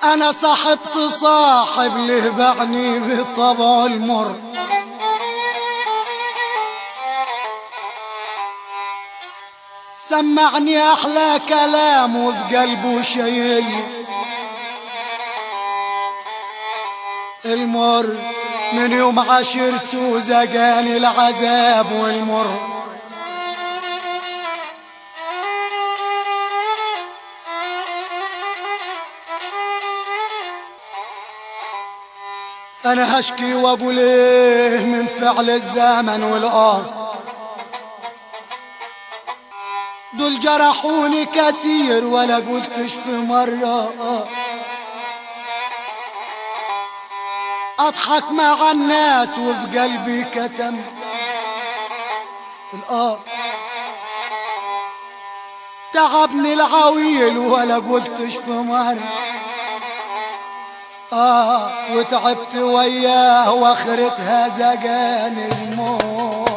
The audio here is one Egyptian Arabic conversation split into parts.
انا صاحبت صاحب له بعني بطبع المر سمعني احلى كلام وفي قلبه شايلني المر من يوم عشرته زقاني العذاب والمر انا هشكي واقول ايه من فعل الزمن والارض دول جرحوني كتير ولا قلتش في مرة اضحك مع الناس وفي قلبي كتم الآه تعبني العويل ولا قلتش في مرة آه وتعبت وياه واخرتها زقاني الموت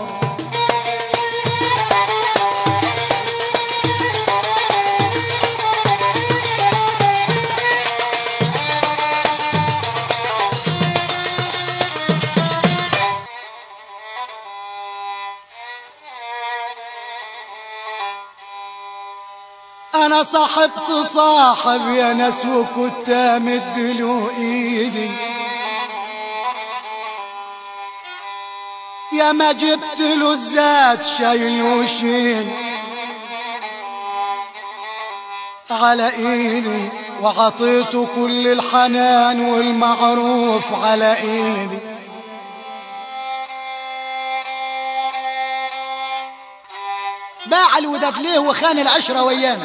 انا صاحبت صاحب يا ناس وكنت امد له ايدي يا ما جبت له الزاد شايل وشين على ايدي وعطيته كل الحنان والمعروف على ايدي باع الوداد ليه وخان العشرة ويانا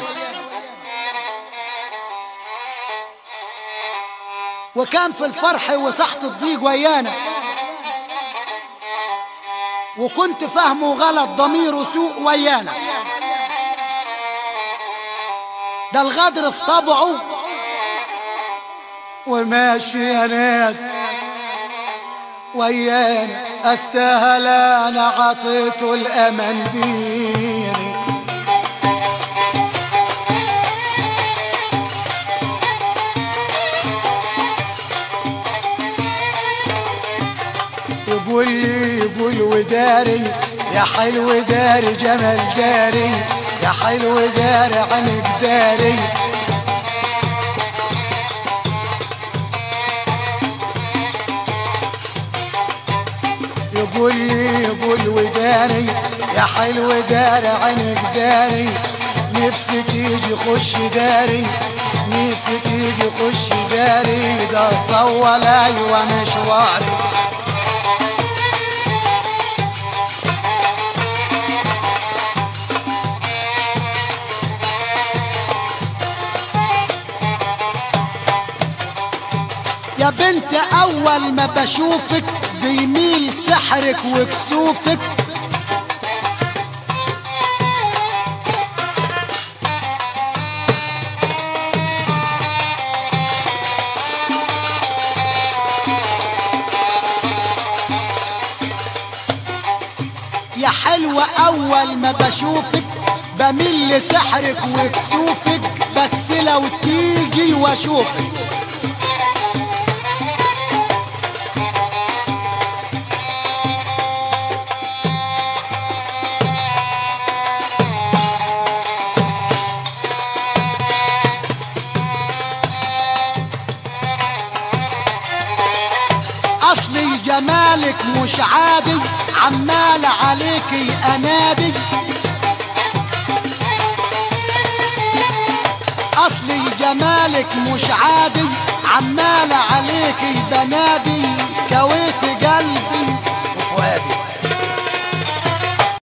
وكان في الفرح وسحت الضيق ويانا وكنت فهمه غلط ضميره سوء ويانا ده الغدر في طبعه وماشي يا ناس ويانا استاهل انا عطيته الامل بيني يقول لي يقول وداري يا حلو داري جمال داري يا حلو داري عنك داري يقول لي يقول وداري يا حلو داري عنك داري نفسك يجي خش داري نفسك يجي خش داري ده طول ايوه مشواري يا بنت اول ما بشوفك بيميل سحرك وكسوفك يا حلوة أول ما بشوفك بميل لسحرك وكسوفك بس لو تيجي واشوفك اصلي جمالك مش عادي عمال عليكي انادي اصلي جمالك مش عادي عمال عليكي بنادي كويت قلبي